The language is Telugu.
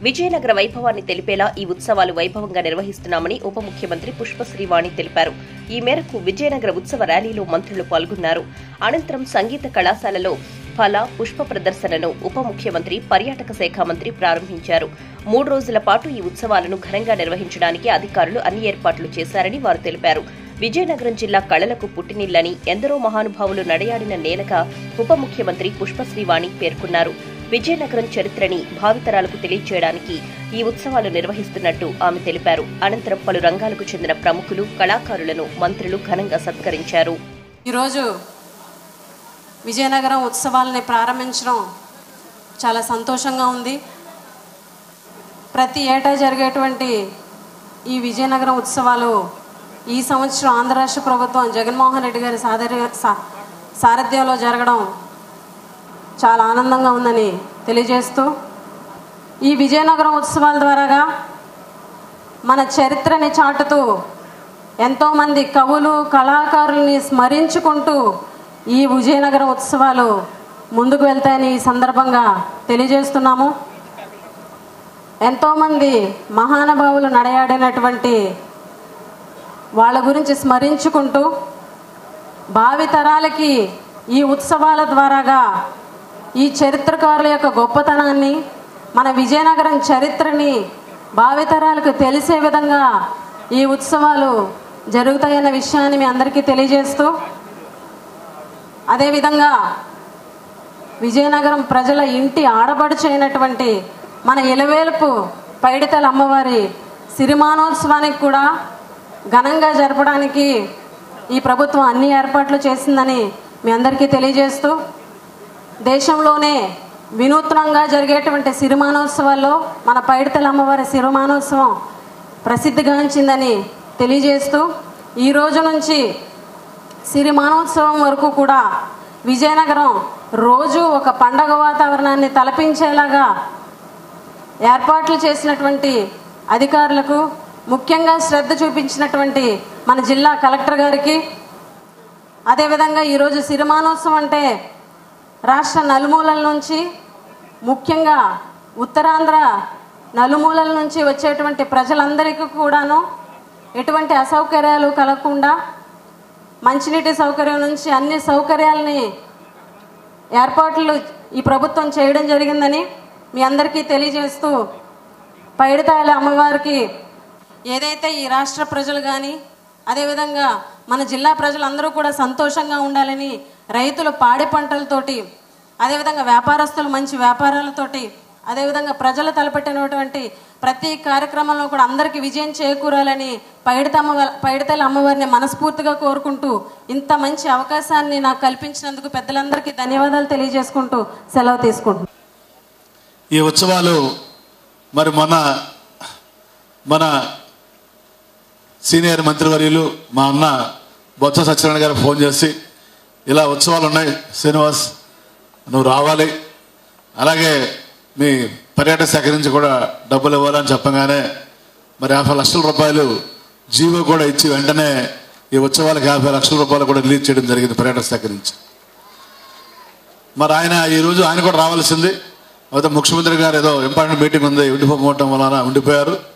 విజయనగర వైభవాన్ని తెలిపేలా ఈ ఉత్సవాలు వైభవంగా నిర్వహిస్తున్నామని ఉప ముఖ్యమంత్రి పుష్పశ్రీవాణి తెలిపారు ఈ మేరకు విజయనగర ఉత్సవ ర్యాలీలో మంత్రులు పాల్గొన్నారు అనంతరం సంగీత కళాశాలలో ఫల పుష్ప ప్రదర్శనను ఉప ముఖ్యమంత్రి పర్యాటక శాఖ మంత్రి ప్రారంభించారు మూడు రోజుల పాటు ఈ ఉత్సవాలను ఘనంగా నిర్వహించడానికి అధికారులు అన్ని ఏర్పాట్లు చేశారని వారు తెలిపారు విజయనగరం జిల్లా కళలకు పుట్టినిల్లని ఎందరో మహానుభావులు నడయాడిన నేలగా ఉప ముఖ్యమంత్రి పుష్పశ్రీవాణి పేర్కొన్నారు విజయనగరం చరిత్రని భావితరాలకు తెలియజేయడానికి ఈ ఉత్సవాలు నిర్వహిస్తున్నట్టు ఆమె తెలిపారు అనంతరం పలు రంగాలకు చెందిన ప్రముఖులు కళాకారులను మంత్రులు ఘనంగా సత్కరించారు ఈరోజు విజయనగరం ఉత్సవాలని ప్రారంభించడం చాలా సంతోషంగా ఉంది ప్రతి ఏటా జరిగేటువంటి ఈ విజయనగరం ఉత్సవాలు ఈ సంవత్సరం ఆంధ్ర రాష్ట్ర ప్రభుత్వం జగన్మోహన్ రెడ్డి గారి సాదర్య సా- సారథ్యంలో జరగడం చాలా ఆనందంగా ఉందని తెలియజేస్తూ ఈ విజయనగరం ఉత్సవాల ద్వారాగా మన చరిత్రని చాటుతూ ఎంతోమంది కవులు కళాకారుల్ని స్మరించుకుంటూ ఈ విజయనగరం ఉత్సవాలు ముందుకు వెళ్తాయని ఈ సందర్భంగా తెలియజేస్తున్నాము ఎంతోమంది మహానుభావులు నడయాడినటువంటి వాళ్ళ గురించి స్మరించుకుంటూ భావితరాలకి ఈ ఉత్సవాల ద్వారాగా ఈ చరిత్రకారుల యొక్క గొప్పతనాన్ని మన విజయనగరం చరిత్రని భావితరాలకు తెలిసే విధంగా ఈ ఉత్సవాలు జరుగుతాయన్న విషయాన్ని మీ అందరికీ తెలియజేస్తూ అదేవిధంగా విజయనగరం ప్రజల ఇంటి ఆడబడుచు అయినటువంటి మన ఇలవేలుపు పైడితల అమ్మవారి సిరిమానోత్సవానికి కూడా ఘనంగా జరపడానికి ఈ ప్రభుత్వం అన్ని ఏర్పాట్లు చేసిందని మీ అందరికీ తెలియజేస్తూ దేశంలోనే వినూత్నంగా జరిగేటువంటి సిరిమానోత్సవాల్లో మన పైడితల అమ్మవారి సిరిమానోత్సవం ప్రసిద్ధిగాంచిందని తెలియజేస్తూ ఈ రోజు నుంచి సిరిమానోత్సవం వరకు కూడా విజయనగరం రోజు ఒక పండగ వాతావరణాన్ని తలపించేలాగా ఏర్పాట్లు చేసినటువంటి అధికారులకు ముఖ్యంగా శ్రద్ధ చూపించినటువంటి మన జిల్లా కలెక్టర్ గారికి అదేవిధంగా ఈరోజు సిరిమానోత్సవం అంటే రాష్ట్ర నలుమూలల నుంచి ముఖ్యంగా ఉత్తరాంధ్ర నలుమూలల నుంచి వచ్చేటువంటి ప్రజలందరికీ కూడాను ఎటువంటి అసౌకర్యాలు కలగకుండా మంచినీటి సౌకర్యం నుంచి అన్ని సౌకర్యాలని ఏర్పాట్లు ఈ ప్రభుత్వం చేయడం జరిగిందని మీ అందరికీ తెలియజేస్తూ పైడితాయల అమ్మవారికి ఏదైతే ఈ రాష్ట్ర ప్రజలు కానీ అదేవిధంగా మన జిల్లా ప్రజలందరూ కూడా సంతోషంగా ఉండాలని రైతులు పాడి పంటలతోటి అదేవిధంగా వ్యాపారస్తులు మంచి వ్యాపారాలతోటి అదేవిధంగా ప్రజలు తలపెట్టినటువంటి ప్రతి కార్యక్రమంలో కూడా అందరికీ విజయం చేకూరాలని పైడితమ్మ పైడితల అమ్మవారిని మనస్ఫూర్తిగా కోరుకుంటూ ఇంత మంచి అవకాశాన్ని నాకు కల్పించినందుకు పెద్దలందరికీ ధన్యవాదాలు తెలియజేసుకుంటూ సెలవు తీసుకుంటున్నాను ఈ ఉత్సవాలు మరి మొన్న మన సీనియర్ మంత్రివర్యులు మా అన్న బొత్స సత్యనారాయణ గారు ఫోన్ చేసి ఇలా ఉత్సవాలు ఉన్నాయి శ్రీనివాస్ నువ్వు రావాలి అలాగే మీ పర్యాటక శాఖ నుంచి కూడా డబ్బులు ఇవ్వాలని చెప్పగానే మరి యాభై లక్షల రూపాయలు జీవో కూడా ఇచ్చి వెంటనే ఈ ఉత్సవాలకు యాభై లక్షల రూపాయలు కూడా రిలీజ్ చేయడం జరిగింది పర్యాటక శాఖ నుంచి మరి ఆయన ఈరోజు ఆయన కూడా రావాల్సింది అయితే ముఖ్యమంత్రి గారు ఏదో ఇంపార్టెంట్ మీటింగ్ ఉంది ఉండిపోవటం వలన ఉండిపోయారు